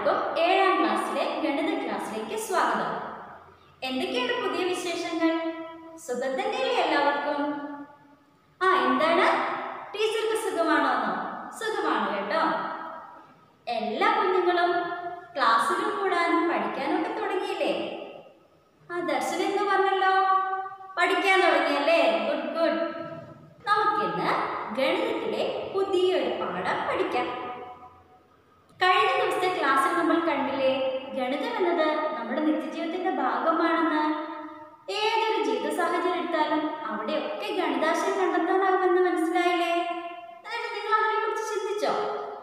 എല്ലാവർക്കും ഏഴാം ക്ലാസ്സിലെ ഗണിത ക്ലാസ്സിലേക്ക് സ്വാഗതം എന്തൊക്കെയാണ് പുതിയ വിശേഷങ്ങൾ സുഖം തന്നെയല്ലേ എല്ലാവർക്കും ആ എന്താണ് ടീച്ചർക്ക് സുഖമാണോന്നോ സുഖമാണ് കേട്ടോ എല്ലാ കുഞ്ഞുങ്ങളും ക്ലാസ്സിലും കൂടാനും പഠിക്കാനും ഒക്കെ തുടങ്ങിയില്ലേ ആ ദർശൻ എന്ന് പറഞ്ഞല്ലോ പഠിക്കാൻ തുടങ്ങിയല്ലേ ഗുഡ് ഗുഡ് നമുക്കിന്ന് ഗണിതത്തിലെ പുതിയൊരു പാഠം പഠിക്കാം കഴിഞ്ഞ ദിവസത്തെ ക്ലാസ്സിൽ നമ്മൾ കണ്ടില്ലേ ഗണിതം എന്നത് നമ്മുടെ നിത്യജീവിതത്തിന്റെ ഭാഗമാണെന്ന് ഏതൊരു ജീവിത സാഹചര്യം എടുത്താലും അവിടെയൊക്കെ ഗണിതാശയം കണ്ടെത്താനാകുമെന്ന് മനസ്സിലായില്ലേ എന്നിട്ട് നിങ്ങൾ അതിനെ കുറിച്ച് ചിന്തിച്ചോ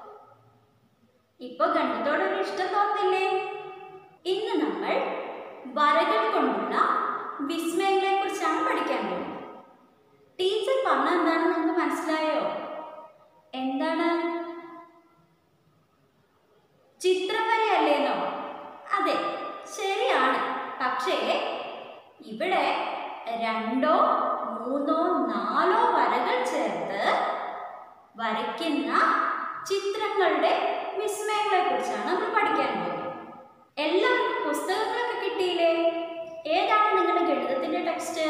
ഇപ്പൊ ഗണിതത്തോടൊരു ഇഷ്ടം തോന്നുന്നില്ലേ ഇന്ന് നമ്മൾ വരകൾ കൊണ്ടുള്ള വിസ്മയങ്ങളെ കുറിച്ചാണ് പഠിക്കാൻ പോകുന്നത് ടീച്ചർ പറഞ്ഞ എന്താണെന്ന് നിങ്ങൾക്ക് മനസ്സിലായോ എന്താണ് ചിത്രം വരെയല്ലേന്നോ അതെ ശരിയാണ് പക്ഷേ ഇവിടെ രണ്ടോ മൂന്നോ നാലോ വരകൾ ചേർത്ത് വരയ്ക്കുന്ന ചിത്രങ്ങളുടെ വിസ്മയങ്ങളെ കുറിച്ചാണ് നമ്മൾ പഠിക്കാൻ പോകുന്നത് എല്ലാവർക്കും പുസ്തകങ്ങളൊക്കെ കിട്ടിയില്ലേ ഏതാണ് നിങ്ങളുടെ ഗണിതത്തിന്റെ ടെക്സ്റ്റ്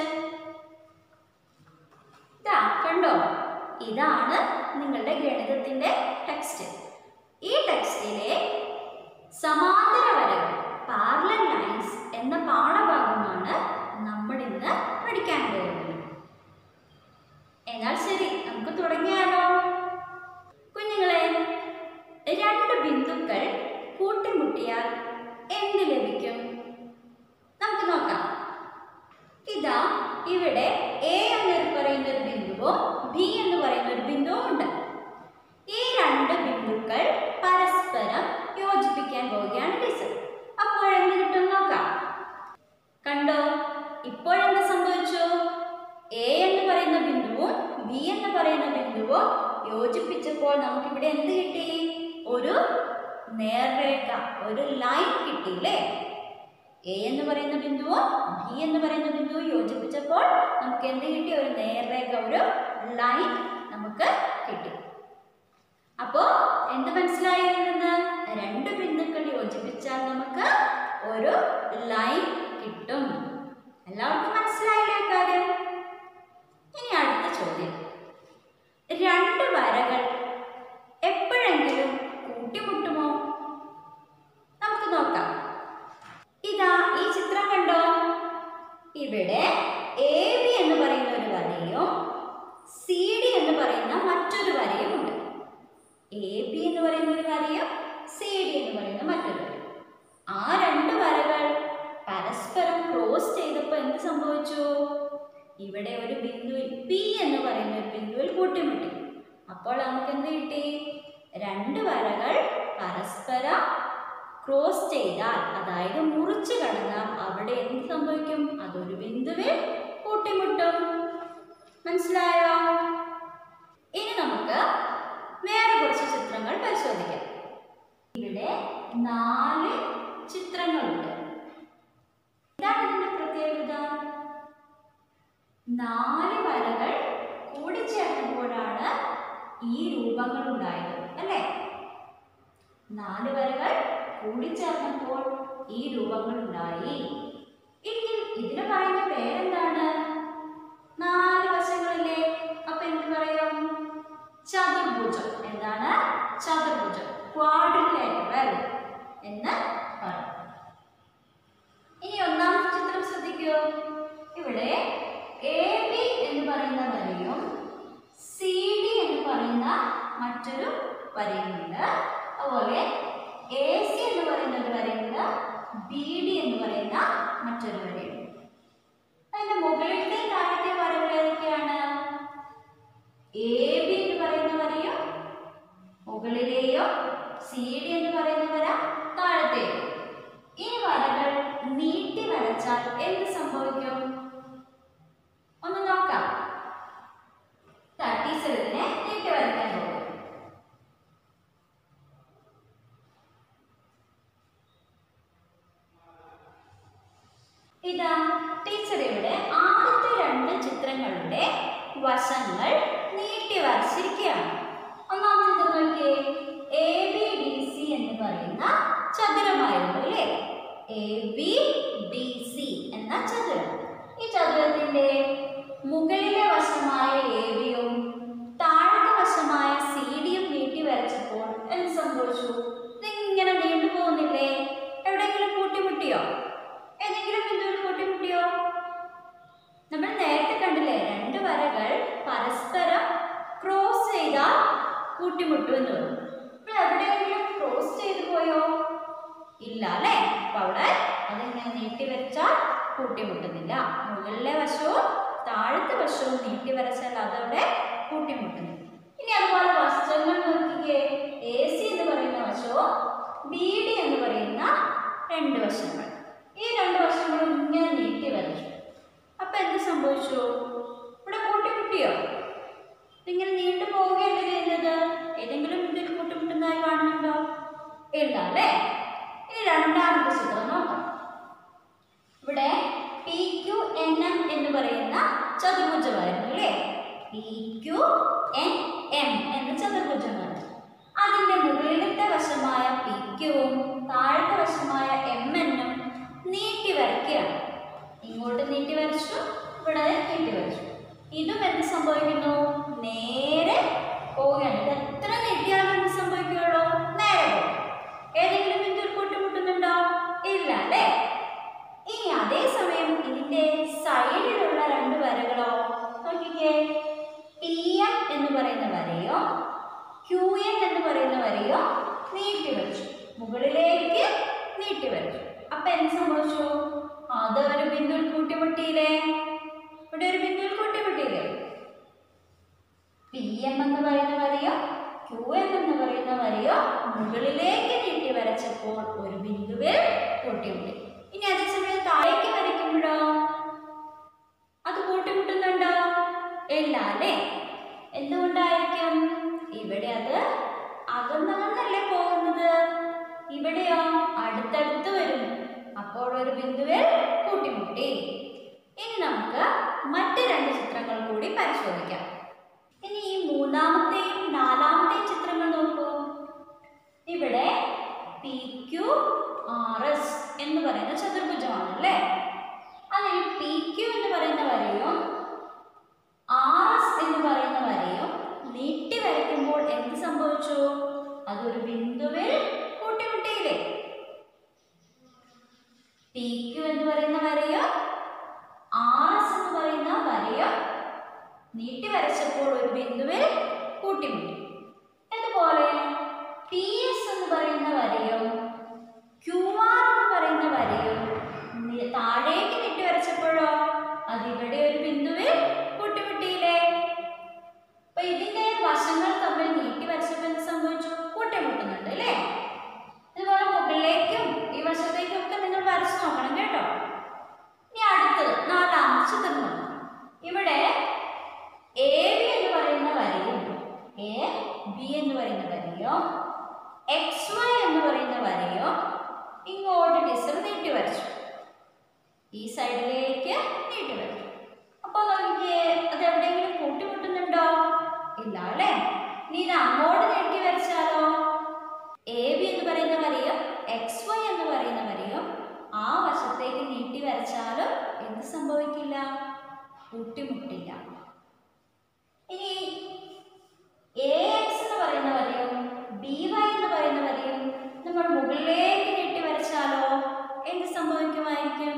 ഇതാ കണ്ടോ ഇതാണ് നിങ്ങളുടെ ഗണിതത്തിന്റെ ടെക്സ്റ്റ് ഈ ടെക്സ്റ്റിലെ സമാന്തര വരകൾ പാരലൽ ലൈൻസ് എന്ന പാഠഭാഗമാണ് നമ്മൾ ഇന്ന് പഠിക്കാൻ പോകുന്നത് എന്നാൽ ശരി നമുക്ക് തുടങ്ങിയാലോ കുഞ്ഞുങ്ങളെ രണ്ട് ബിന്ദുക്കൾ കൂട്ടിമുട്ടിയാൽ എന്ത് ലഭിക്കും നമുക്ക് നോക്കാം ഇതാ ഇവിടെ എ എന്ന് പറയുന്ന ഒരു ബിന്ദുവും ബി എന്ന് പറയുന്ന ഒരു ബിന്ദുവും ഉണ്ട് ഈ രണ്ട് ബിന്ദുക്കൾ പരസ്പരം യോജിപ്പിക്കാൻ പോവുകയാണ് ടീച്ചർ അപ്പോൾ എന്ത് കിട്ടും നോക്കാം കണ്ടോ ഇപ്പോഴെന്ത് സംഭവിച്ചു എ എന്ന് പറയുന്ന ബിന്ദുവും ബി എന്ന് പറയുന്ന ബിന്ദുവും യോജിപ്പിച്ചപ്പോൾ നമുക്കിവിടെ എന്ത് കിട്ടി ഒരു നേർരേഖ ഒരു ലൈൻ കിട്ടിയില്ലേ എ എന്ന് പറയുന്ന ബിന്ദുവും ബി എന്ന് പറയുന്ന ബിന്ദുവും യോജിപ്പിച്ചപ്പോൾ നമുക്ക് എന്ത് കിട്ടി ഒരു നേർരേഖ ഒരു ലൈൻ നമുക്ക് കിട്ടി അപ്പോ എന്ത് മനസ്സിലായി ഇതിൽ നിന്ന് രണ്ട് ബിന്ദുക്കൾ യോജിപ്പിച്ചാൽ നമുക്ക് ഒരു ലൈൻ കിട്ടും എല്ലാവർക്കും മനസ്സിലായില്ലേ ആ കാര്യം ഇനി അടുത്ത ചോദ്യം രണ്ട് വരകൾ എപ്പോഴെങ്കിലും കൂട്ടിമുട്ടുമോ നമുക്ക് നോക്കാം ഇതാ ഈ ചിത്രം കണ്ടോ ഇവിടെ എ ബി എന്ന് പറയുന്ന ഒരു വരയും സി ഡി എന്ന് പറയുന്ന മറ്റൊരു വരയും ഉണ്ട് എ ബി എന്ന് പറയുന്ന ഒരു വരയും സി ഡി എന്ന് പറയുന്ന മറ്റൊരു വരയും ആ രണ്ട് വരകൾ പരസ്പരം ക്രോസ് ചെയ്തപ്പോൾ എന്ത് സംഭവിച്ചു ഇവിടെ ഒരു ബിന്ദുവിൽ പി എന്ന് പറയുന്ന ഒരു ബിന്ദുവിൽ കൂട്ടിമുട്ടി അപ്പോൾ നമുക്ക് എന്ത് കിട്ടി രണ്ട് വരകൾ പരസ്പരം ക്രോസ് ചെയ്താൽ അതായത് മുറിച്ച് കടന്നാൽ അവിടെ എന്ത് സംഭവിക്കും അതൊരു ബിന്ദുവിൽ കൂട്ടിമുട്ടും മനസ്സിലായോ ഇനി നമുക്ക് വേറെ കുറച്ച് ചിത്രങ്ങൾ പരിശോധിക്കാം ഇവിടെ നാല് ചിത്രങ്ങളുണ്ട് എന്താണ് ഇതിന്റെ പ്രത്യേകത നാല് വരകൾ കൂടിച്ചേർന്നപ്പോഴാണ് ഈ രൂപങ്ങൾ ഉണ്ടായത് അല്ലേ നാല് വരകൾ കൂടിച്ചേർന്നപ്പോൾ ഈ രൂപങ്ങൾ ഉണ്ടായി ഇനി ഇതിന് പറയുന്ന പേരെന്താണ് നാല് വശങ്ങളില്ലേ അപ്പൊ എന്ത് പറയും ചതുർഭുജം എന്താണ് ചതുർഭുജം ക്വാഡ്രിലേറ്ററൽ എന്ന് പറയും ഇനി ഒന്നാമത്തെ ചിത്രം ശ്രദ്ധിക്കൂ ഇവിടെ എ ബി എന്ന് പറയുന്ന വരയും സി ഡി എന്ന് പറയുന്ന മറ്റൊരു വരയുമുണ്ട് അതുപോലെ എ സി എന്ന് പറയുന്ന ഒരു വരയുണ്ട് ബി ഡി എന്ന് പറയുന്ന മറ്റൊരു വരയുണ്ട് അതിന്റെ മുകളിലത്തെ താഴത്തെ വരകൾ ഏതൊക്കെയാണ് എ ബി എന്ന് പറയുന്ന വരയും മുകളിലെയോ സി ഡി എന്ന് പറയുന്ന വര താഴത്തെയോ ഈ വരകൾ നീട്ടി വരച്ചാൽ എന്ത് സംഭവിക്കും ഒന്ന് നോക്കാം ടീച്ചർ ഇതിനെ നീട്ടി വരയ്ക്കാൻ പോകും ഇതാ ടീച്ചർ ഇവിടെ ആദ്യത്തെ രണ്ട് ചിത്രങ്ങളുടെ വശങ്ങൾ നീട്ടി വരച്ചിരിക്കുകയാണ് ഒന്നാമത്തെ ചിത്രം നോക്കിയേ എ ബി ഡി സി എന്ന് പറയുന്ന ചതുരമായിരുന്നു അല്ലേ എ ബി ഡി സി എന്ന ചതുരം ഈ ചതുരത്തിന്റെ മുകളിലെ വശമായ എ ബിയും താഴത്തെ വശമായ സി ഡിയും നീട്ടി വരച്ചപ്പോൾ എന്ത് സംഭവിച്ചു ഇതിങ്ങനെ നീണ്ടു പോകുന്നില്ലേ എവിടെയെങ്കിലും കൂട്ടിമുട്ടിയോ ഏതെങ്കിലും ബിന്ദുവിൽ കൂട്ടിമുട്ടിയോ നമ്മൾ നേരത്തെ കണ്ടില്ലേ രണ്ട് വരകൾ പരസ്പരം ക്രോസ് ചെയ്താൽ കൂട്ടിമുട്ടു എന്ന് പറഞ്ഞു അപ്പോൾ എവിടെയെങ്കിലും ക്രോസ് ചെയ്തു പോയോ ഇല്ല അല്ലേ അപ്പൊ അവിടെ അതിങ്ങനെ നീട്ടി വരച്ചാൽ കൂട്ടിമുട്ടുന്നില്ല മുകളിലെ വശവും താഴത്തെ വശവും നീട്ടി വരച്ചാൽ അതവിടെ കൂട്ടിമുട്ടുന്നു ഇനി അതുപോലെ വശങ്ങൾ നോക്കിക്കേ എ സി എന്ന് പറയുന്ന വശവും ബി ഡി എന്ന് പറയുന്ന രണ്ട് വശങ്ങൾ ഈ രണ്ട് വശങ്ങളും ഇങ്ങനെ നീട്ടി വരച്ചു അപ്പൊ എന്ത് സംഭവിച്ചു ഇവിടെ കൂട്ടിമുട്ടിയോ ഇതിങ്ങനെ നീണ്ടു പോവുകയല്ലേ ചെയ്യുന്നത് ഏതെങ്കിലും ഇതിൽ കൂട്ടിമുട്ടുന്നതായി കാണുന്നുണ്ടോ ഇല്ല അല്ലേ ഇനി രണ്ടാമത്തെ ചിത്രം നോക്കാം ഇവിടെ പി ക്യു എൻ എം എന്ന് പറയുന്ന ചതുർഭുജമായിരുന്നു അല്ലേ പി ക്യു എൻ എം എന്ന ചതുർഭുജമാണ് അതിന്റെ മുകളിലത്തെ വശമായ പി ക്യുവും താഴത്തെ വശമായ എം എന്നും നീട്ടി വരയ്ക്കുകയാണ് ഇങ്ങോട്ട് നീട്ടി വരച്ചു ഇവിടെ നീട്ടി വരച്ചു ഇതും എന്ത് സംഭവിക്കുന്നു നേരെ പോവുകയാണ് ഇത് എത്ര നീട്ടിയാലും എന്ത് സംഭവിക്കുകയുള്ളൂ നേരെ പോകും ഏതെങ്കിലും ബിന്ദുവിൽ കൂട്ടിമുട്ടുന്നുണ്ടോ ഇല്ല അല്ലേ ഇനി അതേസമയം ഇതിന്റെ സൈഡിലുള്ള രണ്ട് വരകളോ നോക്കിക്കേ പി എം എന്ന് പറയുന്ന വരയോ ക്യു എൻ എന്ന് പറയുന്ന വരയോ നീട്ടി വരച്ചു മുകളിലേക്ക് നീട്ടി വരച്ചു അപ്പൊ എന്ത് സംഭവിച്ചു അത് ഒരു ബിന്ദുവിൽ കൂട്ടിമുട്ടിയില്ലേ ഇവിടെ ഒരു ബിന്ദുവിൽ കൂട്ടിമുട്ടിയില്ലേ പി എം എന്ന് പറയുന്ന വരയോ ക്യു എം എന്ന് പറയുന്ന വരയോ മുകളിലേക്ക് നീട്ടി വരച്ചപ്പോൾ ഒരു ബിന്ദുവിൽ കൂട്ടിമുട്ടി ഇനി അതേസമയം താഴേക്ക് വരയ്ക്കുമ്പോഴോ അത് കൂട്ടിമുട്ടുന്നുണ്ടോ ഇല്ല അല്ലേ എന്തുകൊണ്ടായിരിക്കും ഇവിടെ അത് അകന്നകന്നല്ലേ പോകുന്നത് ഇവിടെയോ അടുത്തടുത്ത് വരുന്നു അപ്പോൾ ഒരു ബിന്ദുവിൽ കൂട്ടിമുട്ടി ഇനി നമുക്ക് മറ്റ് രണ്ട് ചിത്രങ്ങൾ കൂടി പരിശോധിക്കാം ഇനി ഈ മൂന്നാമത്തെയും നാലാമത്തെയും ചിത്രങ്ങൾ നോക്കൂ ഇവിടെ പി ക്യു ആർ എസ് എന്ന് പറയുന്ന ചതുർഭുജമാണ് അല്ലേ അതിൽ പി ക്യു എന്ന് പറയുന്ന വരയും ആർ എസ് എന്ന് പറയുന്ന വരയും നീട്ടി വരയ്ക്കുമ്പോൾ എന്ത് സംഭവിച്ചു അതൊരു ബിന്ദുവിൽ കൂട്ടിമുട്ടിയില്ലേ പി ക്യു എന്ന് പറയുന്ന വരയോ ആർ എസ് എന്ന് പറയുന്ന വരയോ നീട്ടി വരച്ചപ്പോൾ ഒരു ബിന്ദുവിൽ കൂട്ടിമുട്ടി അതുപോലെ പി എസ് എന്ന് പറയുന്ന വരയും ക്യു ആർ എന്ന് പറയുന്ന വരയും നി- താഴേക്ക് നീട്ടി വരച്ചപ്പോഴോ അത് ഇവിടെ ഒരു ബിന്ദുവിൽ കൂട്ടിമുട്ടിയില്ലേ അപ്പൊ ഇതിന്റെ വശങ്ങൾ തമ്മിൽ നീട്ടി വരച്ചപ്പോൾ എന്ത് സംഭവിച്ചു കൂട്ടിമുട്ടുന്നുണ്ട് അല്ലേ ഇതുപോലെ മുകളിലേക്കും ഈ വശത്തേക്കും ഒക്കെ നിങ്ങൾ വരച്ചു നോക്കണം കേട്ടോ ഇനി അടുത്തത് നാലാമത്തെ ചിത്രം നോക്കാം. ഇവിടെ എ ബി എന്ന് പറയുന്ന വരയും എ ബി എന്ന് പറയുന്ന വരയോ എക്സ് വൈ എന്ന് പറയുന്ന വരയോ ഇങ്ങോട്ട് ഡിസൽ നീട്ടി വരച്ചു ഈ സൈഡിലേക്ക് നീട്ടി വരച്ചു അപ്പോൾ നോക്കിയേ അത് എവിടെയെങ്കിലും കൂട്ടിമുട്ടുന്നുണ്ടോ ഇല്ല അല്ലേ ഇനി ഇത് അങ്ങോട്ട് നീട്ടി വരച്ചാലോ എ ബി എന്ന് പറയുന്ന വരയും എക്സ് വൈ എന്ന് പറയുന്ന വരയും ആ വശത്തേക്ക് നീട്ടി വരച്ചാലും എന്ത് സംഭവിക്കില്ല കൂട്ടിമുട്ടില്ല ഇനി എ എക്സ് എന്ന് പറയുന്ന വരയും ബി വൈ എന്ന് പറയുന്ന വരയും നമ്മൾ മുകളിലേക്ക് നീട്ടി വരച്ചാലോ എന്ത് സംഭവിക്കുമായിരിക്കും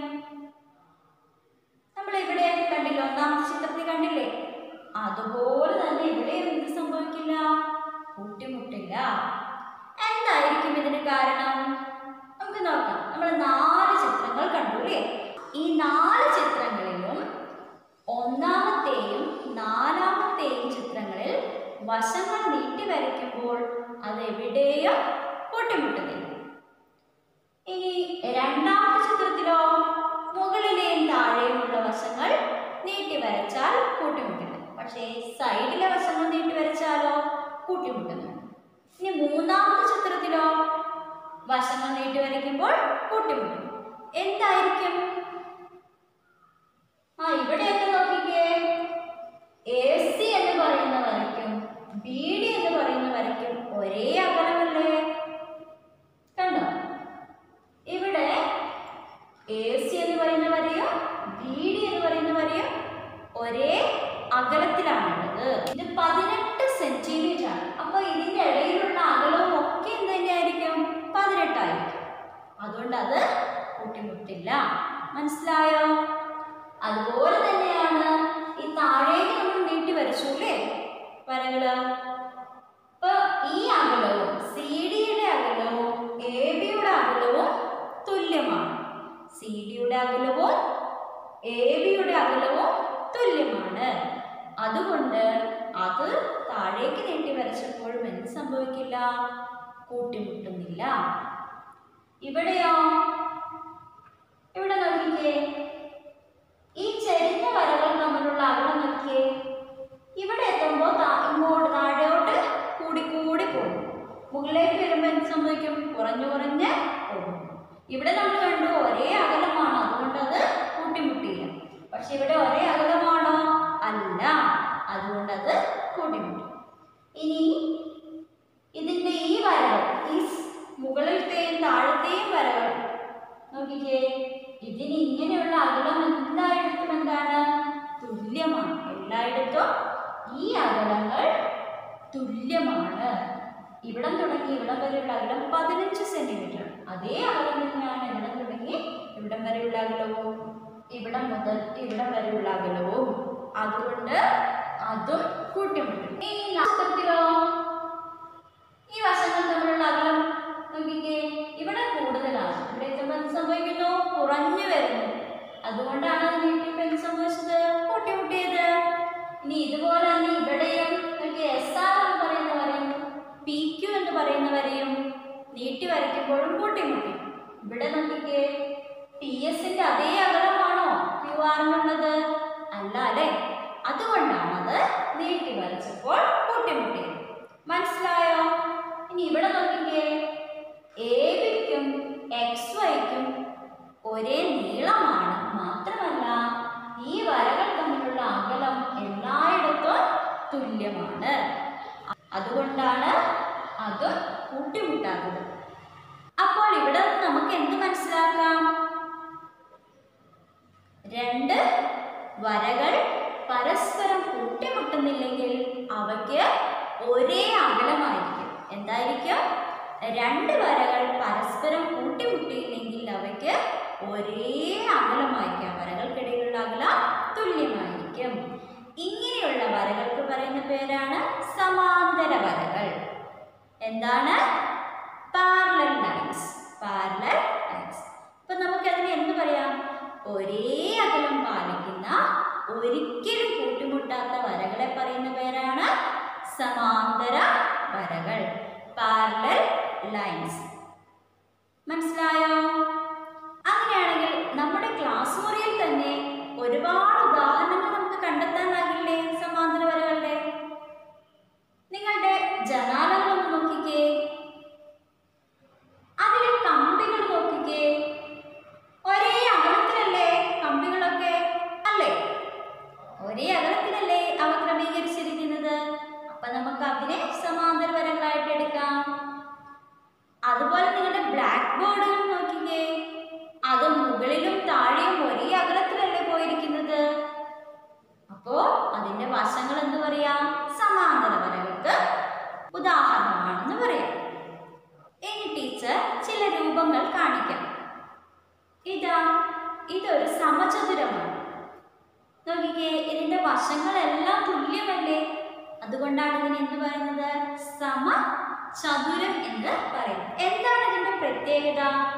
നമ്മൾ ഇവിടെ കണ്ടില്ല ഒന്നാമത്തെ ചിത്രത്തിൽ കണ്ടില്ലേ അതുപോലെ തന്നെ ഇവിടെ എന്ത് സംഭവിക്കില്ല കൂട്ടിമുട്ടില്ല എന്തായിരിക്കും ഇതിന് കാരണം നമുക്ക് നോക്കാം നമ്മൾ നാല് ചിത്രങ്ങൾ കണ്ടു അല്ലേ ഈ നാല് ചിത്രങ്ങളിലും ഒന്നാമത്തെയും നാലാമത്തെയും ചിത്രങ്ങളിൽ വശങ്ങൾ നീട്ടി വരയ്ക്കുമ്പോൾ അത് എവിടെയും കൂട്ടിമുട്ടുന്നില്ല ഇനി രണ്ടാമത്തെ ചിത്രത്തിലോ മുകളിലെയും താഴെയുമുള്ള വശങ്ങൾ നീട്ടി വരച്ചാൽ കൂട്ടിമുട്ടില്ല പക്ഷേ സൈഡിലെ വശങ്ങൾ നീട്ടി വരച്ചാലോ കൂട്ടിമുട്ടുന്നു ഇനി മൂന്നാമത്തെ ചിത്രത്തിലോ വശങ്ങൾ നീട്ടി വരയ്ക്കുമ്പോൾ കൂട്ടിമുട്ടും എന്തായിരിക്കും ആ ഇവിടെയൊക്കെ നോക്കിക്കേ എ സി എന്ന് പറയുന്ന വരയ്ക്കും ബി ഡി എന്ന് പറയുന്ന വരയ്ക്കും ഒരേ അകലമല്ലേ കണ്ടോ അകലത്തിലാണുള്ളത് ഇത് പതിനെട്ട് സെന്റിമീറ്റർ ആണ് അപ്പൊ ഇതിന്റെ ഇടയിലുള്ള അകലവും ഒക്കെ എന്ത് തന്നെയായിരിക്കും പതിനെട്ടായിരിക്കും അതുകൊണ്ട് അത് കൂട്ടിമുട്ടില്ല മനസ്സിലായോ അതുപോലെ തന്നെയാണ് ഈ താഴേക്ക് നമ്മൾ നീട്ടി വരച്ചു അല്ലേ വരകള് അപ്പൊ ഈ അകലവും സി ഡിയുടെ അകലവും എ ബിയുടെ അകലവും തുല്യമാണ് സി ഡിയുടെ അകലവും എ ബിയുടെ അകലവും തുല്യമാണ് അതുകൊണ്ട് അത് താഴേക്ക് നീട്ടി വരച്ചപ്പോഴും എന്ത് സംഭവിക്കില്ല കൂട്ടിമുട്ടുന്നില്ല ഇവിടെയോ ഇവിടെ നോക്കിക്കേ ഈ ചെരിഞ്ഞ വരകൾ തമ്മിലുള്ള അകലം നോക്കിയേ ഇവിടെ എത്തുമ്പോൾ ഇങ്ങോട്ട് താഴോട്ട് കൂടി കൂടി പോകും മുകളിലേക്ക് വരുമ്പോൾ എന്ത് സംഭവിക്കും കുറഞ്ഞു കുറഞ്ഞ് പോകും ഇവിടെ നമ്മൾ കണ്ടു ഒരേ അകലമാണ് അതുകൊണ്ട് അത് കൂട്ടിമുട്ടിയില്ല പക്ഷെ ഇവിടെ ഒരേ അകലമാണോ അല്ല അതുകൊണ്ട് അത് കൂട്ടിമുട്ടി ഇനി ഇതിന്റെ ഈ വരകൾ ഈ സ് മുകളിലത്തെയും താഴത്തെയും വരകൾ നോക്കിക്കേ ഇതിന് ഇങ്ങനെയുള്ള അകലം എല്ലായിടത്തും എന്താണ് തുല്യമാണ് എല്ലായിടത്തും ഈ അകലങ്ങൾ തുല്യമാണ് ഇവിടം തുടങ്ങി ഇവിടം വരെയുള്ള അകലം പതിനഞ്ച് സെന്റിമീറ്റർ അതേ അകലം തന്നെയാണ് ഇവിടം തുടങ്ങി ഇവിടം വരെയുള്ള അകലവും ഇവിടം മുതൽ ഇവിടം വരെയുള്ള അകലവും അതുകൊണ്ട് അതും കൂട്ടിമുട്ടും ഈ നഷ്ടത്തിലോ ഈ വശങ്ങൾ തമ്മിലുള്ള അകലം നോക്കിക്കേ ഇവിടെ കൂടുതലാണ് ഇവിടെ എത്തുമ്പോൾ എന്ത് സംഭവിക്കുന്നു കുറഞ്ഞു വരുന്നു അതുകൊണ്ടാണ് അത് നീട്ടിയപ്പോൾ എന്ത് സംഭവിച്ചത് കൂട്ടിമുട്ടിയത് ഇനി ഇതുപോലെ തന്നെ ഇവിടെയും നോക്കി എസ് ആർ എന്ന് പറയുന്ന വരയും പി ക്യു എന്ന് പറയുന്ന വരയും നീട്ടി വരയ്ക്കുമ്പോഴും കൂട്ടിമുട്ടി ഇവിടെ നോക്കിക്കേ ടി എസിന്റെ അതേ അകലമാണോ ക്യു ആറിനുള്ളത് അല്ല അല്ലേ അതുകൊണ്ടാണ് അത് നീട്ടി വരച്ചപ്പോൾ കൂട്ടിമുട്ടിയത് മനസ്സിലായോ ഇനി ഇവിടെ നോക്കിക്കേ എ ബിക്കും എക്സ് വൈക്കും ഒരേ നീളമാണ് മാത്രമല്ല ഈ വരകൾ തമ്മിലുള്ള അകലം എല്ലായിടത്തും തുല്യമാണ് അതുകൊണ്ടാണ് അത് കൂട്ടിമുട്ടാത്തത് അപ്പോൾ ഇവിടെ നിന്ന് നമുക്ക് എന്ത് മനസ്സിലാക്കാം രണ്ട് വരകൾ പരസ്പരം കൂട്ടിമുട്ടുന്നില്ലെങ്കിൽ അവയ്ക്ക് ഒരേ അകലമായിരിക്കും എന്തായിരിക്കും രണ്ട് വരകൾ പരസ്പരം കൂട്ടിമുട്ടിയില്ലെങ്കിൽ അവയ്ക്ക് ഒരേ അകലമായിരിക്കും വരകൾക്കിടയിലുള്ള അകലം തുല്യമായിരിക്കും ഇങ്ങനെയുള്ള വരകൾക്ക് പറയുന്ന പേരാണ് സമാന്തര വരകൾ എന്താണ് പാരലൽ ലൈൻസ് പാരലൽ ലൈൻസ് അപ്പൊ നമുക്ക് അതിന് എന്ത് പറയാം ഒരേ അകലം പാലിക്കുന്ന ഒരിക്കലും കൂട്ടിമുട്ടാത്ത വരകളെ പറയുന്ന പേരാണ് സമാന്തര വരകൾ പാരലൽ ലൈൻസ് മനസ്സിലായോ അങ്ങനെയാണെങ്കിൽ നമ്മുടെ ക്ലാസ് മുറിയിൽ തന്നെ ഒരുപാട് ഉദാഹരണങ്ങൾ നമുക്ക് കണ്ടെത്താനാകില്ലേ സമാന്തര വരകളുടെ നിങ്ങളുടെ ജനാലകളൊന്ന് നോക്കിക്കേ അതിലെ കമ്പികൾ നോക്കിക്കേ ഒരേ അകലത്തിലല്ലേ കമ്പികളൊക്കെ അല്ലേ ഒരേ അകലത്തിലല്ലേ അവ ക്രമീകരിച്ചിരിക്കുന്നത് അപ്പൊ നമുക്ക് അതിനെ സമാന്തര വരകളായിട്ട് എടുക്കാം അതുപോലെ നിങ്ങളുടെ ബ്ലാക്ക് ബോർഡുകൾ നോക്കിക്കേ അത് മുകളിലും താഴെയും ഒരേ അകലത്തിലല്ലേ പോയിരിക്കുന്നത് അപ്പോ അതിന്റെ വശങ്ങൾ എന്ത് പറയാം സമാന്തര വരകൾക്ക് ഉദാഹരണമാണെന്ന് പറയാം ഇനി ടീച്ചർ ചില രൂപങ്ങൾ കാണിക്കാം ഇതാ ഇതൊരു സമചതുരമാണ് നോക്കിക്കേ ഇതിന്റെ വശങ്ങളെല്ലാം തുല്യമല്ലേ അതുകൊണ്ടാണ് ഇതിന് എന്ത് പറയുന്നത് സമചതുരം എന്ന് പറയുന്നത് എന്താണ് ഇതിന്റെ പ്രത്യേകത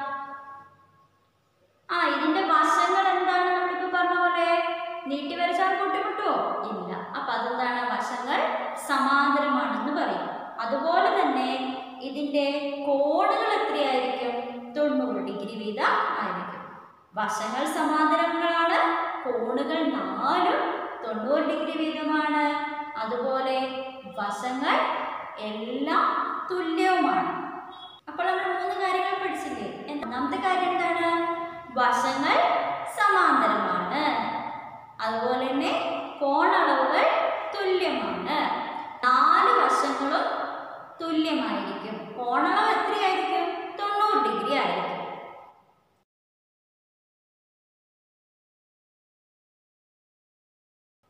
ആ ഇതിന്റെ വശങ്ങൾ എന്താണ് നമ്മളിപ്പോ പറഞ്ഞ പോലെ നീട്ടി വരച്ചാൽ കൂട്ടിമുട്ടുവോ ഇല്ല അപ്പൊ അതെന്താണ് വശങ്ങൾ സമാന്തരമാണെന്ന് പറയും അതുപോലെ തന്നെ ഇതിന്റെ കോണുകൾ എത്രയായിരിക്കും തൊണ്ണൂറ് ഡിഗ്രി വീതം ആയിരിക്കും വശങ്ങൾ സമാന്തരങ്ങളാണ് കോണുകൾ നാലും തൊണ്ണൂറ് ഡിഗ്രി വീതമാണ് അതുപോലെ വശങ്ങൾ എല്ലാം തുല്യവുമാണ് അപ്പോൾ നമ്മൾ മൂന്ന് കാര്യങ്ങൾ പഠിച്ചില്ലേ ഒന്നാമത്തെ കാര്യം എന്താണ് വശങ്ങൾ സമാന്തരമാണ് അതുപോലെ തന്നെ കോണളവുകൾ തുല്യമാണ് നാല് വശങ്ങളും തുല്യമായിരിക്കും കോണളവ് എത്രയായിരിക്കും തൊണ്ണൂറ് ഡിഗ്രി ആയിരിക്കും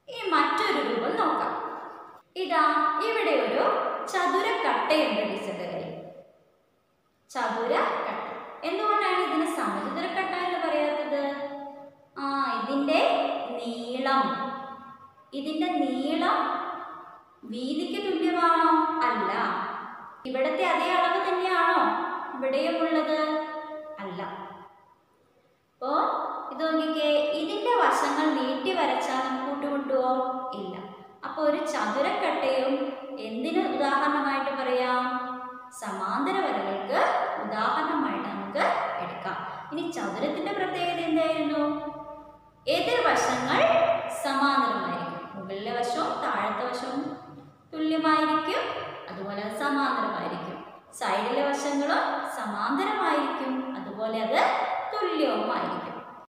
ഇനി മറ്റൊരു രൂപം നോക്കാം ഇതാ ഇവിടെ ഒരു ചതുരക്കട്ടയുണ്ട് ടീച്ചറുടെ കയ്യിൽ ചതുരക്കട്ട എന്തുകൊണ്ടാണ് ഇതിന് സമചതുരക്കട്ട എന്ന് പറയാത്തത് ആ ഇതിന്റെ നീളം ഇതിന്റെ നീളം വീതിക്ക് തുല്യമാണോ അല്ല ഇവിടത്തെ അതേ അളവ് തന്നെയാണോ ഇവിടെയും ഉള്ളത് അല്ല അപ്പോ ഇത് നോക്കിക്കേ ഇതിന്റെ വശങ്ങൾ നീട്ടി വരച്ചാൽ നമുക്ക് കൂട്ടുമുട്ടുവോ ഇല്ല അപ്പൊ ഒരു ചതുരക്കട്ടയും എന്തിന് ഉദാഹരണമായിട്ട് പറയാം സമാന്തര വരകൾക്ക് ഉദാഹരണമായിട്ട് നമുക്ക് എടുക്കാം ഇനി ചതുരത്തിന്റെ പ്രത്യേകത എന്തായിരുന്നു എതിർവശങ്ങൾ സമാന്തരമായിരിക്കും മുകളിലെ വശവും താഴത്തെ വശവും തുല്യമായിരിക്കും അതുപോലെ അത് സമാന്തരമായിരിക്കും സൈഡിലെ വശങ്ങളും സമാന്തരമായിരിക്കും അതുപോലെ അത് തുല്യവുമായിരിക്കും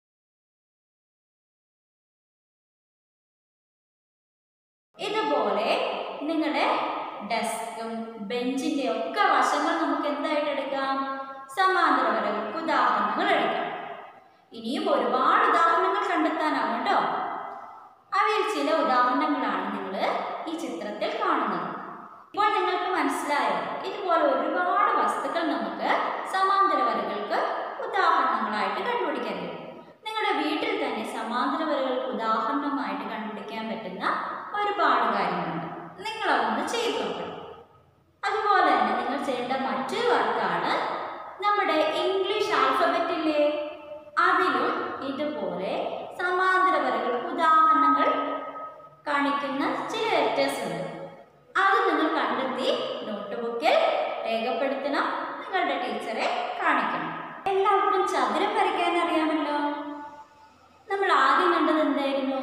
ഇതുപോലെ നിങ്ങളുടെ ഡെസ്കും ബെഞ്ചിന്റെ ഒക്കെ വശങ്ങൾ നമുക്ക് എന്തായിട്ട് എടുക്കാം സമാന്തര വരകൾക്ക് ഉദാഹരണങ്ങൾ എടുക്കാം ഇനിയും ഒരുപാട് ഉദാഹരണങ്ങൾ കണ്ടെത്താനാവും കേട്ടോ അവയിൽ ചില ഉദാഹരണങ്ങളാണ് നിങ്ങൾ ഈ ചിത്രത്തിൽ കാണുന്നത് ഇപ്പോൾ നിങ്ങൾക്ക് മനസ്സിലായോ ഇതുപോലെ ഒരുപാട് വസ്തുക്കൾ നമുക്ക് സമാന്തര വരകൾക്ക് ഉദാഹരണങ്ങളായിട്ട് കണ്ടുപിടിക്കാൻ കഴിയും നിങ്ങളുടെ വീട്ടിൽ തന്നെ സമാന്തര വരകൾക്ക് ഉദാഹരണമായിട്ട് കണ്ടുപിടിക്കാൻ പറ്റുന്ന ഒരുപാട് കാര്യങ്ങളുണ്ട് നിങ്ങൾ അതൊന്ന് ചെയ്തു നോക്കണം അതുപോലെ തന്നെ നിങ്ങൾ ചെയ്യേണ്ട മറ്റൊരു വർക്കാണ് നമ്മുടെ ഇംഗ്ലീഷ് ആൽഫബറ്റില്ലേ അതിലും ഇതുപോലെ സമാന്തര വരകൾക്ക് ഉദാഹരണങ്ങൾ കാണിക്കുന്ന ചില ലെറ്റേഴ്സ് ഉണ്ട് അത് നിങ്ങൾ കണ്ടെത്തി നോട്ട് ബുക്കിൽ രേഖപ്പെടുത്തണം നിങ്ങളുടെ ടീച്ചറെ കാണിക്കണം എല്ലാവർക്കും ചതുരം വരയ്ക്കാൻ അറിയാമല്ലോ നമ്മൾ ആദ്യം കണ്ടത് എന്തായിരുന്നു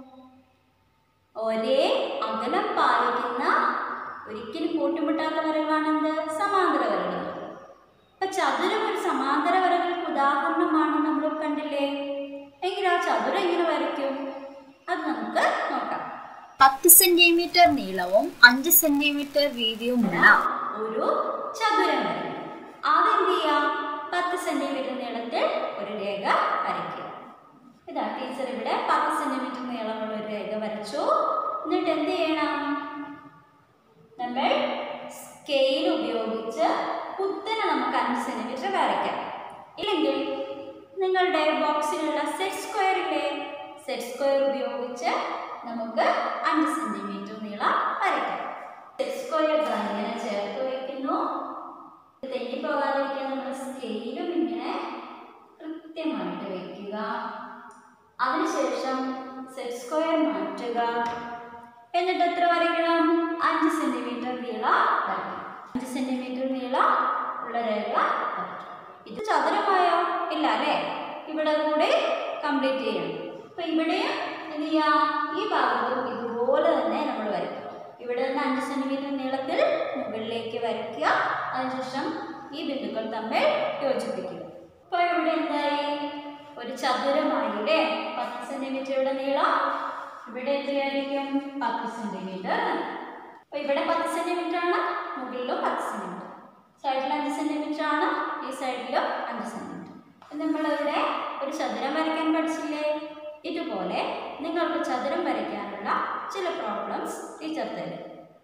ഒരേ അകലം പാലിക്കുന്ന ഒരിക്കലും കൂട്ടിമുട്ടാത്ത വരകളാണെന്ത് സമാന്തര വരകൾ അപ്പൊ ചതുരം ഒരു സമാന്തര വരകൾക്ക് ഉദാഹരണമാണെന്ന് നമ്മൾ കണ്ടില്ലേ എങ്കിൽ ആ ചതുരം എങ്ങനെ വരയ്ക്കും അത് നമുക്ക് നോക്കാം പത്ത് സെന്റിമീറ്റർ നീളവും അഞ്ച് സെന്റിമീറ്റർ വീതിയുമുള്ള ഒരു ചതുരം വരയ്ക്കും അതെന്ത് ചെയ്യാം പത്ത് സെന്റിമീറ്റർ നീളത്തിൽ ഒരു രേഖ വരയ്ക്കുക ഇതാ ടീച്ചർ ഇവിടെ പത്ത് സെന്റിമീറ്റർ നീളമുള്ള ഒരു രേഖ വരച്ചു എന്നിട്ട് എന്ത് ചെയ്യണം നമ്മൾ സ്കെയിൽ ഉപയോഗിച്ച് കുത്തനെ നമുക്ക് അഞ്ച് സെന്റിമീറ്റർ വരയ്ക്കാം ഇല്ലെങ്കിൽ നിങ്ങളുടെ ബോക്സിലുള്ള സെറ്റ് സ്ക്വയർ ഇല്ലേ സെറ്റ് സ്ക്വയർ ഉപയോഗിച്ച് നമുക്ക് അഞ്ച് സെന്റിമീറ്റർ നീളം വരയ്ക്കാം സെറ്റ് സ്ക്വയർ ഇങ്ങനെ ചേർത്ത് വയ്ക്കുന്നു ഇത് തെറ്റിപ്പോകാതിരിക്കാൻ നമ്മൾ സ്കെയിലും ഇങ്ങനെ കൃത്യമായിട്ട് വയ്ക്കുക അതിനുശേഷം സെറ്റ് സ്ക്വയർ മാറ്റുക എന്നിട്ട് എത്ര വരയ്ക്കണം അഞ്ച് സെന്റിമീറ്റർ നീളം വരയ്ക്കണം അഞ്ച് സെന്റിമീറ്റർ നീളം ഉള്ള രേഖ വരയ്ക്കണം ഇത് ചതുരമായോ ഇല്ല അല്ലേ ഇവിടെ കൂടെ കംപ്ലീറ്റ് ചെയ്യണം അപ്പൊ ഇവിടെയും എന്ത് ചെയ്യാം ഈ ഭാഗത്തും ഇതുപോലെ തന്നെ നമ്മൾ വരയ്ക്കും ഇവിടെ നിന്ന് അഞ്ച് സെന്റിമീറ്റർ നീളത്തിൽ മുകളിലേക്ക് വരയ്ക്കുക അതിനുശേഷം ഈ ബിന്ദുക്കൾ തമ്മിൽ യോജിപ്പിക്കുക അപ്പൊ ഇവിടെ എന്തായി ഒരു ചതുരമായില്ലേ പത്ത് സെന്റിമീറ്ററുടെ നീളം ഇവിടെ എത്രയായിരിക്കും പത്ത് സെന്റിമീറ്റർ അപ്പൊ ഇവിടെ പത്ത് സെന്റിമീറ്റർ ആണ് മുകളിലും പത്ത് സെന്റിമീറ്റർ സൈഡിൽ അഞ്ച് സെന്റിമീറ്റർ ആണ് ഈ സൈഡിലും അഞ്ച് സെന്റിമീറ്റർ നമ്മളിവിടെ ഒരു ചതുരം വരയ്ക്കാൻ പഠിച്ചില്ലേ ഇതുപോലെ നിങ്ങൾക്ക് ചതുരം വരയ്ക്കാനുള്ള ചില പ്രോബ്ലംസ് ടീച്ചർ തരും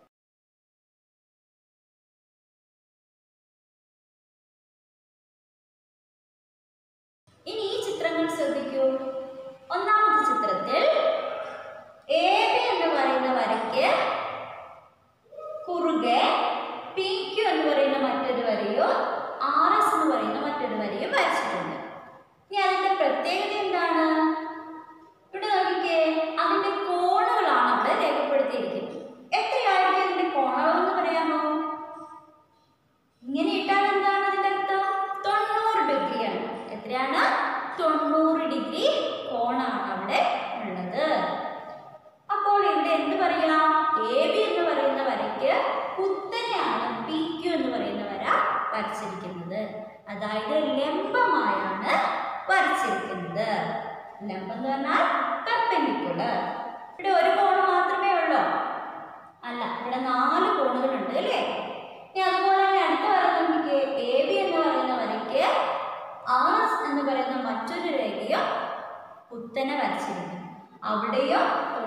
ഇനി ഈ ചിത്രങ്ങൾ ശ്രദ്ധിക്കൂ ഒന്നാമത്തെ ചിത്രത്തിൽ എ ബി എന്ന് പറയുന്ന വരയ്ക്ക് കുറുകെ പി ക്യു എന്ന് പറയുന്ന മറ്റൊരു വരയും ആർ എസ് എന്ന് പറയുന്ന മറ്റൊരു വരയും വരച്ചിട്ടുണ്ട് ഇനി അതിന്റെ പ്രത്യേകത എന്താണ് ഇവിടെ നോക്കിക്കേ അതിന്റെ കോണുകളാണ് അവിടെ രേഖപ്പെടുത്തിയിരിക്കുന്നത് എത്രയായിരിക്കും അതിന്റെ കോണുകൾ എന്ന് പറയാമോ ഇങ്ങനെ ഇട്ടാൽ എന്താണ് അതിന്റെ അർത്ഥം തൊണ്ണൂറ് ഡിഗ്രിയാണ് എത്രയാണ് തൊണ്ണൂറ് ഡിഗ്രി കോണാണ് അവിടെ ഉള്ളത് അപ്പോൾ ഇവിടെ എന്ത് പറയാം എ ബി എന്ന് പറയുന്ന വരയ്ക്ക് കുത്തനെയാണ് പി ക്യു എന്ന് പറയുന്ന വര വരച്ചിരിക്കുന്നത് അതായത് ലംബമായാണ് വരച്ചിരിക്കുന്നത് ലംബം എന്ന് പറഞ്ഞാൽ പെർപെൻഡിക്കുലർ ഇവിടെ ഒരു കോണ് മാത്രമേ ഉള്ളൂ അല്ല ഇവിടെ നാല് കോണുകളുണ്ട് അല്ലേ ഇനി അതുപോലെ തന്നെ അടുത്ത വര നോക്കിക്കേ എ ബി എന്ന് പറയുന്ന വരയ്ക്ക് ആർ എസ് എന്ന് പറയുന്ന മറ്റൊരു രേഖയും കുത്തനെ വരച്ചിരിക്കുന്നു അവിടെയും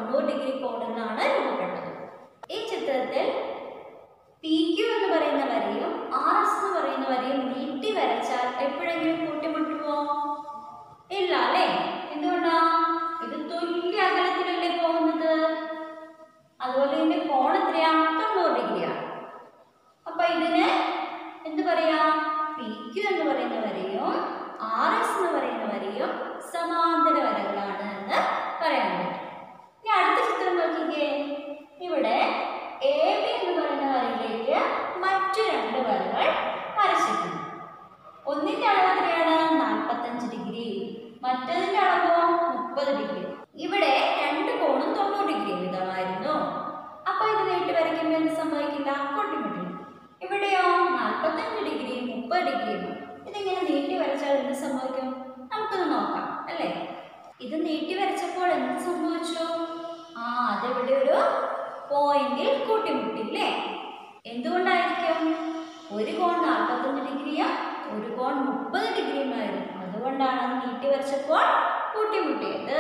തൊണ്ണൂറ് ഡിഗ്രി കോണിലാണ് രൂപപ്പെട്ടത് ഈ ചിത്രത്തിൽ പി ക്യു എന്ന് പറയുന്ന വരയും ആർ എസ് എന്ന് പറയുന്ന വരയും നീട്ടി വരച്ചാൽ എപ്പോഴെങ്കിലും കൂട്ടിമുട്ടുമോ ഇല്ല അല്ലേ എന്തുകൊണ്ടാ ഇത് തുല്യ അകലത്തിലല്ലേ പോകുന്നത് അതുപോലെ ഇതിന്റെ കോൺ എത്രയാ തൊണ്ണൂറ് ഡിഗ്രിയാണ് അപ്പൊ ഇതിന് എന്ത് പറയാ പി ക്യു എന്ന് പറയുന്ന വരയും ആർ എസ് എന്ന് പറയുന്ന വരയും സമാന്തര വരകളാണ് എന്ന് പറയാൻ പറ്റും ഇനി അടുത്ത ചിത്രം നോക്കിക്കേ ഇവിടെ എ ബി എന്ന് പറയുന്ന വരയിലേക്ക് മറ്റു രണ്ട് വരകൾ വരച്ചിട്ടുണ്ട് ഒന്നിന്റെ അളവ് എത്രയാണ് നാൽപ്പത്തഞ്ച് ഡിഗ്രി മറ്റതിന്റെ അളവോ മുപ്പത് ഡിഗ്രി ഇവിടെ രണ്ട് കോണും തൊണ്ണൂറ് ഡിഗ്രി വീതമായിരുന്നു അപ്പൊ ഇത് നീട്ടി വരയ്ക്കുമ്പോൾ എന്ത് സംഭവിക്കില്ല പൊട്ടിമുട്ടില്ല ഇവിടെയോ നാൽപ്പത്തഞ്ച് ഡിഗ്രിയും മുപ്പത് ഡിഗ്രിയും ഇതിങ്ങനെ നീട്ടി വരച്ചാൽ എന്ത് സംഭവിക്കും നമുക്കൊന്ന് നോക്കാം അല്ലേ ഇത് നീട്ടി വരച്ചപ്പോൾ എന്ത് സംഭവിച്ചു ആ അതിവിടെ ഒരു പോയിന്റിൽ കൂട്ടിമുട്ടില്ലേ എന്തുകൊണ്ടായിരിക്കും ഒരു കോൺ നാൽപ്പത്തഞ്ച് ഡിഗ്രിയും ഒരു കോൺ മുപ്പത് ഡിഗ്രിയുമായിരുന്നു അതുകൊണ്ടാണ് അത് നീട്ടി വരച്ചപ്പോൾ കൂട്ടിമുട്ടിയത്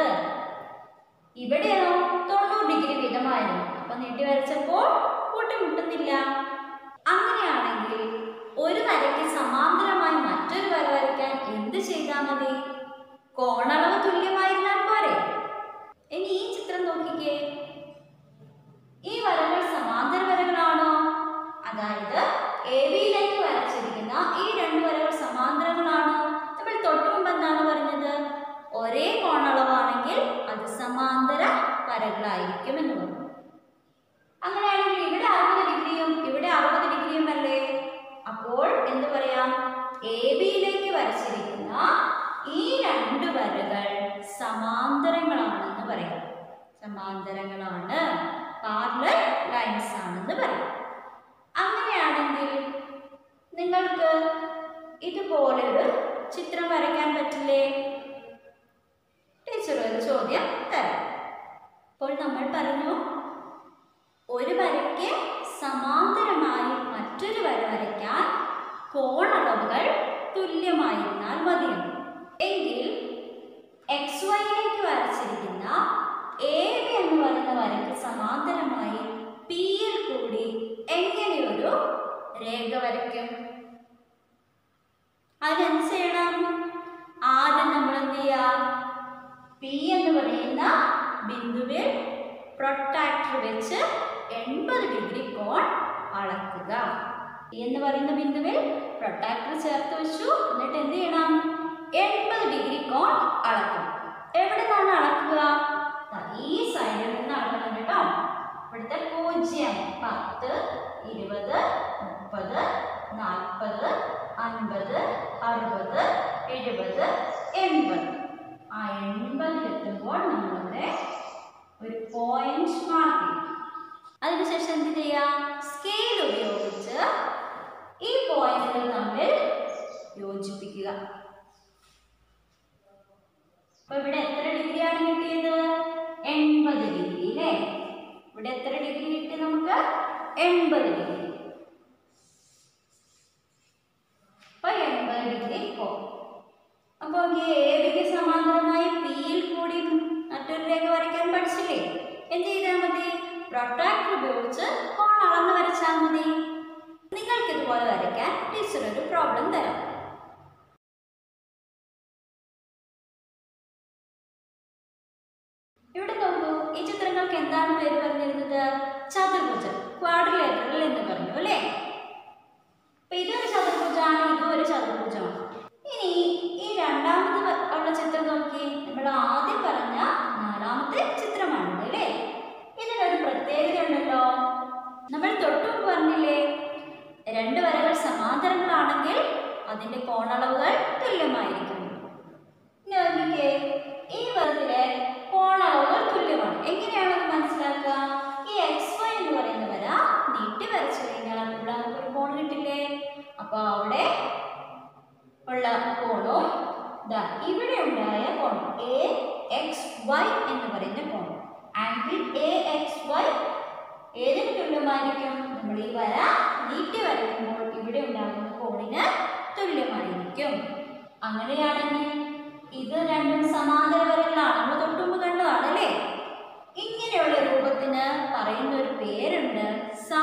ഇവിടെയോ തൊണ്ണൂറ് ഡിഗ്രി വീതമായിരുന്നു അപ്പൊ നീട്ടി വരച്ചപ്പോൾ കൂട്ടിമുട്ടുന്നില്ല അങ്ങനെയാണെങ്കിൽ ഒരു വരയ്ക്ക് സമാന്തരമായി മറ്റൊരു വര വരയ്ക്കാൻ എന്ത് ചെയ്താൽ മതി കോണളവ് തുല്യമായിരുന്നാൽ പോരെ ഇനി ഈ ചിത്രം നോക്കിക്കേ ഈ വരകൾ സമാന്തര വരകളാണോ അതായത് എ ബിയിലേക്ക് വരച്ചിരിക്കുന്ന ഈ രണ്ട് വരകൾ സമാന്തരങ്ങളാണോ നമ്മൾ തൊട്ടു മുമ്പ് എന്താണ് പറഞ്ഞത് ഒരേ കോണളവാണെങ്കിൽ അത് സമാന്തര വരകളായിരിക്കും എന്ന് പറഞ്ഞു അങ്ങനെയാണെങ്കിൽ ഇവിടെ അറുപത് ഡിഗ്രിയും ഇവിടെ അറുപത് ഡിഗ്രിയും അല്ലേ അപ്പോൾ എന്ത് പറയാം എ ബിയിലേക്ക് വരച്ചിരിക്കുന്ന ഈ രണ്ട് വരകൾ സമാന്തരങ്ങളാണെന്ന് പറയാം സമാന്തരങ്ങളാണ് പാർലർ ലൈൻസ് ആണെന്ന് പറയാം അങ്ങനെയാണെങ്കിൽ നിങ്ങൾക്ക് ഇതുപോലെ ഒരു ചിത്രം വരയ്ക്കാൻ പറ്റില്ലേ ടീച്ചർ ഒരു ചോദ്യം തരാം അപ്പോൾ നമ്മൾ പറഞ്ഞു ഒരു വരയ്ക്ക് സമാന്തരമായി മറ്റൊരു വര വരയ്ക്കാൻ കോണളവുകൾ തുല്യമായിരുന്നാൽ മതിയെന്ന് എങ്കിൽ എക്സ് വൈയിലേക്ക് വരച്ചിരിക്കുന്ന എ ബി എന്ന് പറയുന്ന വരയ്ക്ക് സമാന്തരമായി പി യിൽ കൂടി എങ്ങനെയൊരു രേഖ വരയ്ക്കും അതിനെന്ത് ചെയ്യണം ആദ്യം നമ്മൾ എന്ത് ചെയ്യാം പി എന്ന് പറയുന്ന ബിന്ദുവിൽ പ്രൊട്ടാക്ടർ വെച്ച് എൺപത് ഡിഗ്രി കോൺ അളക്കുക പി എന്ന് പറയുന്ന ബിന്ദുവിൽ പ്രൊട്ടാക്ടർ ചേർത്ത് വെച്ചു എന്നിട്ട് എന്ത് ചെയ്യണം എൺപത് ഡിഗ്രി കോൺ അളക്കണം എവിടെ നിന്നാണ് അളക്കുക ദാ ഈ സൈഡിൽ നിന്ന് അളക്കണം കേട്ടോ ഇവിടുത്തെ പൂജ്യം പത്ത് ഇരുപത് മുപ്പത് നാൽപ്പത് അൻപത് അറുപത് എഴുപത് എൺപത് ആ എൺപതിലെത്തുമ്പോൾ നമ്മളിവിടെ ഒരു പോയിന്റ് മാർക്ക് ചെയ്യും അതിനുശേഷം എന്ത് ചെയ്യാം സ്കെയിൽ ഉപയോഗിച്ച് ഈ പോയിന്റുകൾ തമ്മിൽ യോജിപ്പിക്കുക അപ്പൊ ഇവിടെ എത്ര ഡിഗ്രിയാണ് കിട്ടിയത് എൺപത് ഡിഗ്രി അല്ലേ ഇവിടെ എത്ര ഡിഗ്രി കിട്ടി നമുക്ക് എൺപത് ഡിഗ്രി അപ്പൊ എൺപത് ഡിഗ്രി പോ അപ്പൊ എ ബിക്ക് സമാന്തരമായി പിയിൽ കൂടി മറ്റൊരു രേഖ വരയ്ക്കാൻ പഠിച്ചില്ലേ എന്ത് ചെയ്താൽ മതി പ്രൊട്രാക്ടർ ഉപയോഗിച്ച് കോൺ അളന്ന് വരച്ചാൽ മതി നിങ്ങൾക്ക് ഇതുപോലെ വരയ്ക്കാൻ ടീച്ചർ ഒരു പ്രോബ്ലം തരാം ഇവിടെ നോക്കൂ ഈ ചിത്രങ്ങൾക്ക് എന്താണ് പേര് പറഞ്ഞിരുന്നത് ചതുർഭുജം ക്വാഡ്രിലേറ്ററൽ എന്ന് പറഞ്ഞു അല്ലേ അപ്പൊ ഇതൊരു ചതുർഭുജമാണ് ഇതും ഒരു ചതുർഭുജമാണ് ഇനി ഈ രണ്ടാമത് വ- ഉള്ള ചിത്രം നോക്കി നമ്മൾ ആദ്യം പറഞ്ഞ നാലാമത്തെ ചിത്രമാണിത് അല്ലേ ഇതിനൊരു പ്രത്യേകത ഉണ്ടല്ലോ നമ്മൾ തൊട്ടു മുമ്പ് പറഞ്ഞില്ലേ രണ്ട് വരകൾ സമാന്തരങ്ങളാണെങ്കിൽ അതിന്റെ കോണളവുകൾ തുല്യമായിരിക്കും ഇനി നോക്കിക്കേ ഈ വരത്തിലെ കോണളവുകൾ തുല്യമാണ് എങ്ങനെയാണത് മനസ്സിലാക്കുക ഈ എക്സ് വൈ എന്ന് പറയുന്ന വര നീട്ടി വരച്ചു കഴിഞ്ഞാൽ ഇവിടെ നമുക്കൊരു കോൺ കിട്ടില്ലേ അപ്പൊ അവിടെ ഉള്ള കോണും ദാ ഇവിടെ ഉണ്ടായ കോൺ എ എക്സ് വൈ എന്ന് പറയുന്ന കോൺ ആംഗിൾ എ എക്സ് വൈ ഏതിന് തുല്യമായിരിക്കും നമ്മൾ ഈ വര നീട്ടി വരയ്ക്കുമ്പോൾ ഇവിടെ ഉണ്ടാകുന്ന കോണിന് തുല്യമായിരിക്കും അങ്ങനെയാണെങ്കിൽ ഇത് രണ്ടും സമാന്തര വരകളാണ് നമ്മൾ തൊട്ടുമുമ്പ് കണ്ടതാണ് അല്ലേ ഇങ്ങനെയുള്ള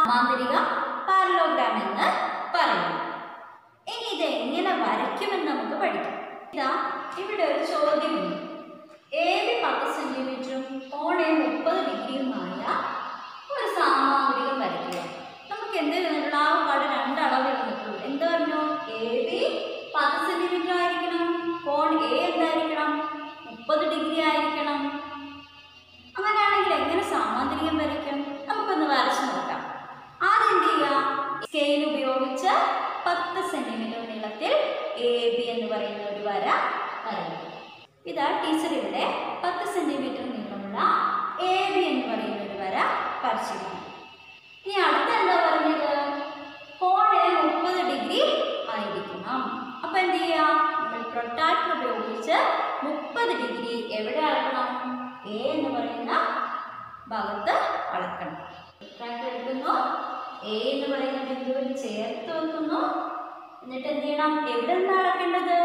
മാന്ത്രിക പാരലോഗ്രാം എന്ന് പറയുന്നു ഇനി ഇത് എങ്ങനെ വരയ്ക്കുമെന്ന് നമുക്ക് പഠിക്കാം ഇതാ ഇവിടെ ഒരു ചോദ്യമുണ്ട് എ ബി പത്ത് സെന്റിമീറ്ററും ഓൺ എ മുപ്പത് ഡിഗ്രിയുമായ ഒരു സാമാന്ത്രികം വരയ്ക്കുക നമുക്ക് എന്ത് തന്നിട്ടുള്ള ആ പാട് രണ്ട് അളവ് തന്നിട്ടുള്ളൂ എന്ത് പറഞ്ഞു എ ബി പത്ത് സെന്റിമീറ്റർ ആയിരിക്കണം കോൺ എ എന്തായിരിക്കണം മുപ്പത് ഡിഗ്രി ആയിരിക്കണം അങ്ങനെയാണെങ്കിൽ എങ്ങനെ സാമാന്തരികം വരയ്ക്കും നമുക്കൊന്ന് വരച്ചു നോക്കാം ആദ്യം എന്ത് ചെയ്യുക സ്കെയിൽ ഉപയോഗിച്ച് പത്ത് സെന്റിമീറ്റർ നീളത്തിൽ എ ബി എന്ന് പറയുന്ന ഒരു വര വരയ്ക്കും ഇതാ ടീച്ചർ ഇവിടെ പത്ത് സെന്റിമീറ്റർ നീളമുള്ള എ ബി എന്ന് പറയുന്ന ഒരു വര വരച്ചിരിക്കുന്നു ഇനി അടുത്ത എന്താ പറഞ്ഞത് കോണ് മുപ്പത് ഡിഗ്രി ആയിരിക്കണം അപ്പൊ എന്ത് ചെയ്യാം നമ്മൾ പ്രൊട്ടാക്ടർ ഉപയോഗിച്ച് മുപ്പത് ഡിഗ്രി എവിടെ അളക്കണം എ എന്ന് പറയുന്ന ഭാഗത്ത് അളക്കണം പ്രൊട്ടാക്ടർ എടുക്കുന്നു എ എന്ന് പറയുന്ന ബിന്ദുവിൽ ചേർത്ത് വെക്കുന്നു എന്നിട്ട് എന്ത് ചെയ്യണം എവിടെ നിന്ന് അളക്കേണ്ടത്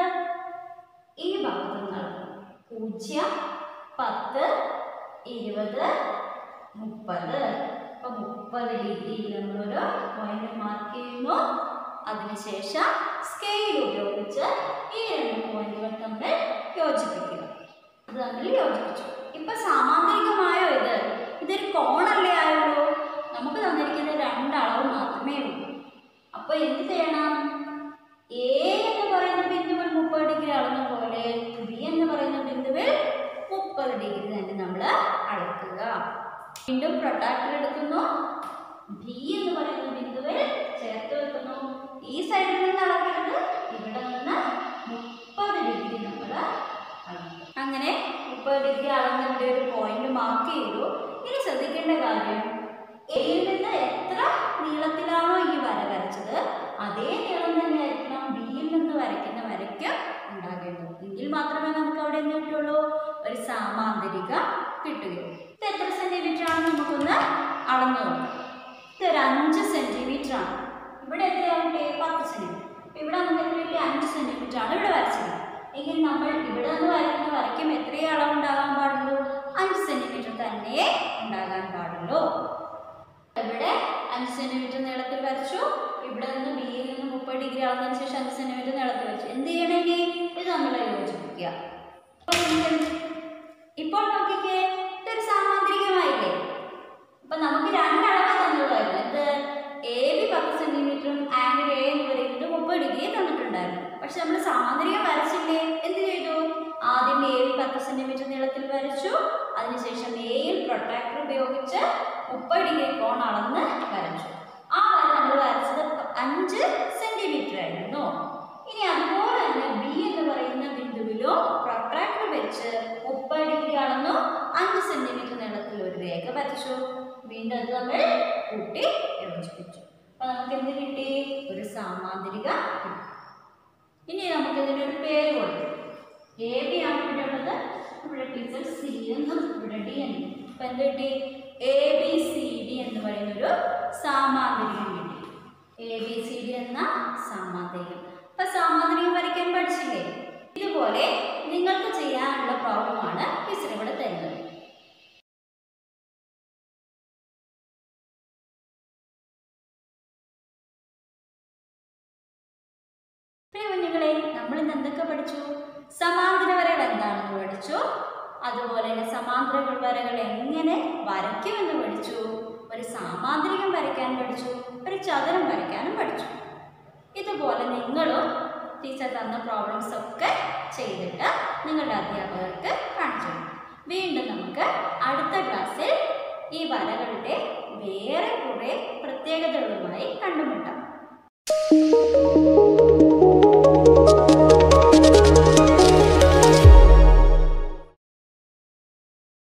ഈ ഭാഗത്ത് നിന്ന് അളക്കണം പൂജ്യം പത്ത് ഇരുപത് മുപ്പത് അപ്പൊ മുപ്പത് ഡിഗ്രിയിൽ നമ്മളൊരു പോയിന്റ് മാർക്ക് ചെയ്യുന്നു അതിനുശേഷം സ്കെയിൽ ഉപയോഗിച്ച് ഈ രണ്ട് പോയിന്റുകൾ തമ്മിൽ യോജിപ്പിക്കുക ഇത് തമ്മിൽ യോജിപ്പിച്ചു ഇപ്പൊ സാമാന്തരികമായോ ഇത് ഇതൊരു കോണല്ലേ ആയുള്ളൂ നമുക്ക് തന്നിരിക്കുന്ന രണ്ടളവ് മാത്രമേ ഉള്ളൂ അപ്പൊ എന്ത് ചെയ്യണം എ എന്ന് പറയുന്ന ബിന്ദുവിൽ മുപ്പത് ഡിഗ്രി അളന്ന പോലെ ബി എന്ന് പറയുന്ന ബിന്ദുവിൽ മുപ്പത് ഡിഗ്രി തന്നെ നമ്മൾ അളക്കുക വീണ്ടും പ്രൊട്ടാക്ടർ എടുക്കുന്നു ബി എന്ന് പറയുന്ന ബിന്ദുവിൽ ചേർത്ത് വെക്കുന്നു ഈ സൈഡിൽ നിന്ന് അളക്കരുത് ഇവിടെ നിന്ന് മുപ്പത് ഡിഗ്രി നമ്മൾ അളക്കുക അങ്ങനെ മുപ്പത് ഡിഗ്രി അളന്ന് ഇവിടെ ഒരു പോയിന്റ് മാർക്ക് ചെയ്തു ഇനി ശ്രദ്ധിക്കേണ്ട കാര്യം എയിൽ നിന്ന് എത്ര നീളത്തിലാണോ ഈ വര വരച്ചത് അതേ നീളം തന്നെ ആയിരിക്കണം ബിയിൽ നിന്ന് വരയ്ക്കുന്ന വരയ്ക്ക് ഉണ്ടാകേണ്ടത് എങ്കിൽ മാത്രമേ നമുക്ക് അവിടെ എന്ത് കിട്ടുള്ളൂ ഒരു സാമാന്തരിക കിട്ടുകയുള്ളൂ ഇത് എത്ര സെന്റിമീറ്റർ ആണെന്ന് നമുക്കൊന്ന് അളന്നു നോക്കാം ഇതൊരു അഞ്ച് സെന്റിമീറ്റർ ആണ് ഇവിടെ എത്രയാവട്ടെ പത്ത് സെന്റിമീറ്റർ ഇവിടെ നമുക്ക് എത്ര കിട്ടി അഞ്ച് സെന്റിമീറ്റർ ആണ് ഇവിടെ വരച്ചത് എങ്കിൽ നമ്മൾ ഇവിടെ നിന്ന് വരയ്ക്കുന്ന വരയ്ക്കും എത്രയും അളവ് ഉണ്ടാകാൻ പാടുള്ളൂ അഞ്ച് സെന്റിമീറ്റർ തന്നെ ഉണ്ടാകാൻ പാടുള്ളൂ ഇവിടെ അഞ്ച് സെന്റിമീറ്റർ നീളത്തിൽ വരച്ചു ഇവിടെ നിന്ന് ബിയിൽ നിന്ന് മുപ്പത് ഡിഗ്രി അളന്നതിന് ശേഷം അഞ്ച് സെന്റിമീറ്റർ നീളത്തിൽ വരച്ചു എന്ത് ചെയ്യണമെങ്കിൽ ഇത് നമ്മൾ യോജിപ്പിക്കുക അപ്പോൾ നമുക്ക് എന്ത്? ഇപ്പോൾ നോക്കിക്കേ ഇതൊരു സാമാന്തരികമായില്ലേ അപ്പൊ നമുക്ക് രണ്ടളവ് തന്നതായിരുന്നു എന്ത് എ ബി പത്ത് സെന്റിമീറ്ററും ആംഗിൾ എ എന്ന് പറയുന്നത് മുപ്പത് ഡിഗ്രി തന്നിട്ടുണ്ടായിരുന്നു പക്ഷെ നമ്മൾ സാമാന്തരികം വരച്ചില്ലേ എന്ത് ചെയ്തു ആദ്യം എ ബി പത്ത് സെന്റിമീറ്റർ നീളത്തിൽ വരച്ചു അതിനുശേഷം എയിൽ പ്രൊട്രാക്ടർ ഉപയോഗിച്ച് മുപ്പത് ഡിഗ്രി കോൺ അളന്ന് വരച്ചു ആ വര നമ്മൾ വരച്ചത് അഞ്ച് സെന്റിമീറ്റർ ആയിരുന്നു ഇനി അതുപോലെ തന്നെ ബി എന്ന് പറയുന്ന ബിന്ദുവിലും പ്രൊട്രാക്ടർ വെച്ച് മുപ്പത് ഡിഗ്രി അളന്നു അഞ്ച് സെന്റിമീറ്റർ നീളത്തിൽ ഒരു രേഖ വരച്ചു വീണ്ടും അത് നമ്മൾ കൂട്ടി യോജിപ്പിച്ചു അപ്പൊ നമുക്ക് എന്ത് കിട്ടി ഒരു സാമാന്തരിക കിട്ടി ഇനി നമുക്ക് ഇതിനൊരു പേര് കൊടുക്കും എ ബി ആണ് ഇവിടെ ഉള്ളത് ഇവിടെ ടീച്ചർ സി എന്നും ഇവിടെ ഡി എന്നും അപ്പൊ എന്ത് കിട്ടി എ ബി സി ഡി എന്ന് പറയുന്ന ഒരു സാമാന്തരികം കിട്ടി എ ബി സി ഡി എന്ന സാമാന്തരികം അപ്പൊ സാമാന്തരികം വരയ്ക്കാൻ പഠിച്ചില്ലേ ഇതുപോലെ നിങ്ങൾക്ക് ചെയ്യാനുള്ള പ്രോബ്ലമാണ് ടീച്ചർ ഇവിടെ തരുന്നത് പ്രിയ കുഞ്ഞുങ്ങളെ നമ്മൾ ഇന്ന് എന്തൊക്കെ പഠിച്ചു സമാന്തര വരകൾ എന്താണെന്ന് പഠിച്ചു അതുപോലെ തന്നെ സമാന്തര വരകൾ എങ്ങനെ വരയ്ക്കുമെന്ന് പഠിച്ചു ഒരു സാമാന്തരികം വരയ്ക്കാൻ പഠിച്ചു ഒരു ചതുരം വരയ്ക്കാനും പഠിച്ചു ഇതുപോലെ നിങ്ങളും ടീച്ചർ തന്ന പ്രോബ്ലംസ് ഒക്കെ ചെയ്തിട്ട് നിങ്ങളുടെ അധ്യാപകർക്ക് കാണിച്ചു കൊടുക്കും. വീണ്ടും നമുക്ക് അടുത്ത ക്ലാസ്സിൽ ഈ വരകളുടെ വേറെ കുറേ പ്രത്യേകതകളുമായി കണ്ടുമുട്ടാം